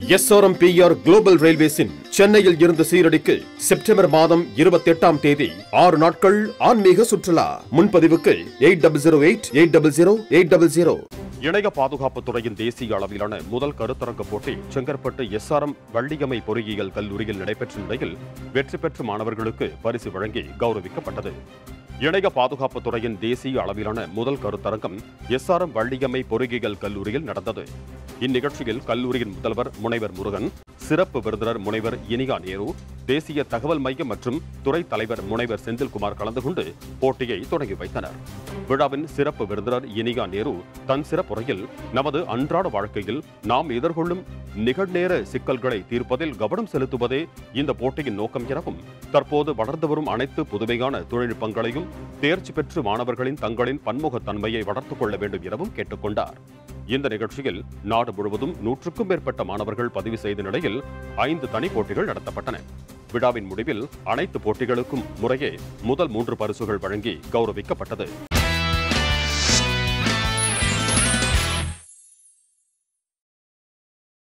SRMPR global ரயில்வேஸின் சென்னையில் இருந்து சீரடிக்கு September மாதம் இருபத்தி எட்டாம் தேதி ஆறு நாட்கள் ஆன்மீக சுற்றுலா முன்பதிவுக்கு eight double zero eight eight double zero eight double zero இணைய பாதுகாப்புத் துறையின் தேசிய அளவிலான முதல் கருத்தரங்க போட்டி செங்கற்பட்டு எஸ்ஆர்எம் வள்ளியம்மை பொறியியல் கல்லூரியில் நடைபெற்ற நிலையில் வெற்றி பெற்ற மாணவர்களுக்கு பரிசு வழங்கி கௌரவிக்கப்பட்டது இணைய பாதுகாப்புத் துறையின் தேசிய அளவிலான முதல் கருத்தரங்கம் எஸ்ஆர்எம் வள்ளியம்மை பொறியியல் கல்லூரியில் நடந்தது இந்நிகழ்ச்சியில் கல்லூரியின் முதல்வர் முனைவர் முருகன் சிறப்பு விருந்தினர் முனைவர் இனிகா நேரு தேசிய தகவல் மையம் மற்றும் துறை தலைவர் முனைவர் செந்தில்குமார் கலந்து கொண்டு போட்டியை தொடங்கி வைத்தனர் விழாவின் சிறப்பு விருந்தினர் இனிகா நேரு தன் சிறப்புரையில் நமது அன்றாட வாழ்க்கையில் நாம் எதிர்கொள்ளும் நிகழ்நேர சிக்கல்களை தீர்ப்பதில் கவனம் செலுத்துவதே இந்த போட்டியின் நோக்கம் எனவும் தற்போது வளர்ந்து வரும் அனைத்து புதுமையான தொழில்நுட்பங்களையும் தேர்ச்சி பெற்று மாணவர்களின் தங்களின் பன்முகத்தன்மையை வளர்த்துக் கொள்ள வேண்டும் எனவும் கேட்டுக்கொண்டார் இந்த நிகழ்ச்சியில் நாடு முழுவதும் நூற்றுக்கும் மேற்பட்ட மாணவர்கள் பதிவு செய்த நிலையில் ஐந்து தனி போட்டிகள் நடத்தப்பட்டன விழாவின் முடிவில் அனைத்து போட்டிகளுக்கும் முறையே முதல் மூன்று பரிசுகள் வழங்கி கௌரவிக்கப்பட்டது